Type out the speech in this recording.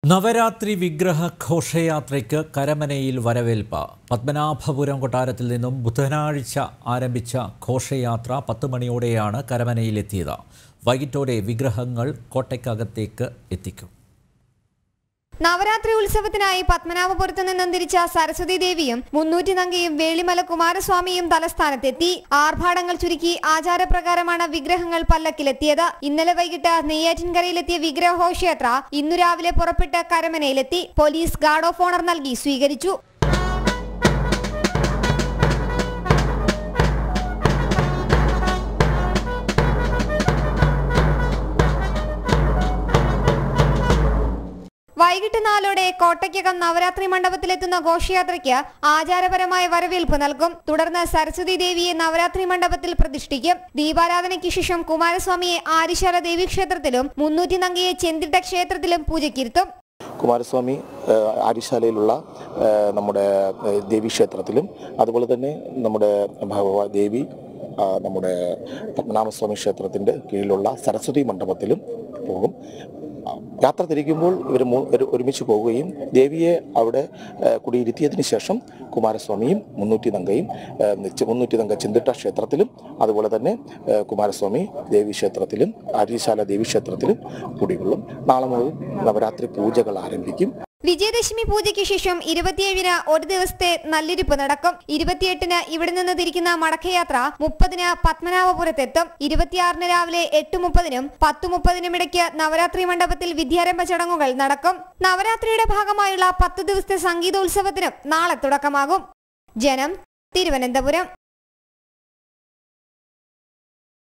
നവരാത്രി വിഗ്രഹ ഘോഷയാത്രയ്ക്ക് കരമനയിൽ വരവേൽപ്പ് പത്മനാഭപുരം കൊട്ടാരത്തിൽ നിന്നും ബുധനാഴ്ച ആരംഭിച്ച ഘോഷയാത്ര പത്ത് മണിയോടെയാണ് കരമനയിലെത്തിയത് വൈകിട്ടോടെ വിഗ്രഹങ്ങൾ കോട്ടയ്ക്കകത്തേക്ക് എത്തിക്കും നവരാത്രി ഉത്സവത്തിനായി പത്മനാഭപുരത്ത് നിന്നും തിരിച്ച സരസ്വതി ദേവിയും മുന്നൂറ്റി നങ്കയും വേളിമല കുമാരസ്വാമിയും തലസ്ഥാനത്തെത്തി ആർഭാടങ്ങൾ ചുരുക്കി ആചാരപ്രകാരമാണ് വിഗ്രഹങ്ങൾ പല്ലക്കിലെത്തിയത് ഇന്നലെ വൈകിട്ട് നെയ്യാറ്റിൻകരയിലെത്തിയ വിഗ്രഹഘോഷയാത്ര ഇന്നു രാവിലെ പുറപ്പെട്ട് കരമനയിലെത്തി പോലീസ് ഗാർഡ് ഓഫ് ഓണർ നൽകി സ്വീകരിച്ചു വൈകിട്ട് നാലോടെ കോട്ടയ്ക്കകം നവരാത്രി മണ്ഡപത്തിലെത്തുന്ന ഘോഷയാത്രയ്ക്ക് ആചാരപരമായ വരവേൽപ്പ് നൽകും തുടർന്ന് സരസ്വതി ദേവിയെ നവരാത്രി മണ്ഡപത്തിൽ പ്രതിഷ്ഠിക്കും ദീപാരാധനയ്ക്ക് ശേഷം കുമാരസ്വാമിയെ ആര്യശാല ദേവീക്ഷേത്രത്തിലും മുന്നൂറ്റി നങ്കയെ ചെന്തിട്ട ക്ഷേത്രത്തിലും പൂജയ്ക്കിരുത്തും കുമാരസ്വാമി ഏഹ്, ആര്യശാലയിലുള്ള ഏഹ്, നമ്മുടെ ഏഹ്, ദേവീക്ഷേത്രത്തിലും അതുപോലെ തന്നെ നമ്മുടെ ഭഗവ ദേവി ആ, നമ്മുടെ പത്മനാഭസ്വാമി ക്ഷേത്രത്തിൻ്റെ കീഴിലുള്ള സരസ്വതി മണ്ഡപത്തിലും പോകും ആ, യാത്ര തിരിക്കുമ്പോൾ ഇവർ ഒരുമിച്ച് പോവുകയും ദേവിയെ അവിടെ ഏഹ്, കുടിയിരുത്തിയതിന് ശേഷം കുമാരസ്വാമിയും മുന്നൂറ്റി നങ്കയും ഏഹ്, നിച്ച- മുന്നൂറ്റി നങ്ക ചിന്തിട്ട ക്ഷേത്രത്തിലും അതുപോലെ തന്നെ ഏഹ്, കുമാരസ്വാമി ദേവി ക്ഷേത്രത്തിലും ആര്യശാല ദേവി ക്ഷേത്രത്തിലും കുടികൊള്ളും നാളെ മുതൽ നവരാത്രി പൂജകൾ ആരംഭിക്കും വിജയദശമി പൂജയ്ക്ക് ശേഷം ഇരുപത്തിയേഴിന് ഒരു ദിവസത്തെ നല്ലിരിപ്പ് നടക്കും ഇരുപത്തിയെട്ടിന് ഇവിടെ നിന്ന് തിരിക്കുന്ന മടക്കയാത്ര മുപ്പതിന് പത്മനാഭപുരത്തെത്തും ഇരുപത്തിയാറിന് രാവിലെ എട്ട് മുപ്പതിനും പത്ത് മുപ്പതിനും ഇടയ്ക്ക് നവരാത്രി മണ്ഡപത്തിൽ വിദ്യാരംഭ ചടങ്ങുകൾ നടക്കും നവരാത്രിയുടെ ഭാഗമായുള്ള പത്ത് ദിവസത്തെ സംഗീതോത്സവത്തിനും നാളെ തുടക്കമാകും ജനം തിരുവനന്തപുരം